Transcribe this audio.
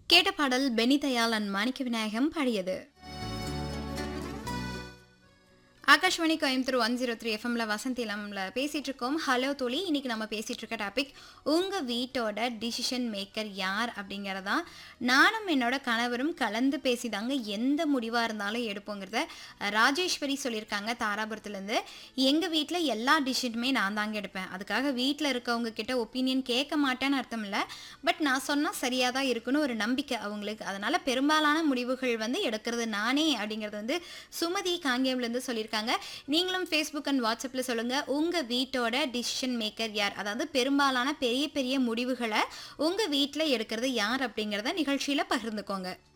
கேட்ட பாடல் பெனி தயாளன் மாணிக்க விநாயகம் பாடியது Akashvani Coimbatore one zero three எஃப்எம்ல வசந்தி இளம்ல பேசிட்டு இருக்கோம் ஹலோ தோழி இன்னைக்கு நம்ம பேசிட்டு இருக்க டாபிக் உங்க வீட்டோட டிசிஷன் மேக்கர் யார் அப்படிங்கிறதா நானும் என்னோட கணவரும் கலந்து பேசிதாங்க எந்த முடிவா இருந்தாலும் எடுப்போங்கிறத ராஜேஸ்வரி சொல்லியிருக்காங்க தாராபுரத்துலேருந்து எங்க வீட்டில் எல்லா டிசிஷனுமே நான் தாங்க எடுப்பேன் அதுக்காக வீட்டில் இருக்கவங்க கிட்ட ஒப்பீனியன் கேட்க மாட்டேன்னு அர்த்தம் இல்லை பட் நான் சொன்னா சரியா தான் இருக்குன்னு ஒரு நம்பிக்கை அவங்களுக்கு அதனால பெரும்பாலான முடிவுகள் வந்து எடுக்கிறது நானே அப்படிங்கிறது வந்து சுமதி காங்கேயம்லேருந்து சொல்லியிருக்காங்க நீங்களும் ஃபேஸ்புக் அண்ட் வாட்ஸ்அப்பில் சொல்லுங்கள் உங்கள் வீட்டோட டிசிஷன் மேக்கர் யார் அதாவது பெரும்பாலான பெரிய பெரிய முடிவுகளை உங்கள் வீட்டில் எடுக்கிறது யார் அப்படிங்கிறத நிகழ்ச்சியில் பகிர்ந்துக்கோங்க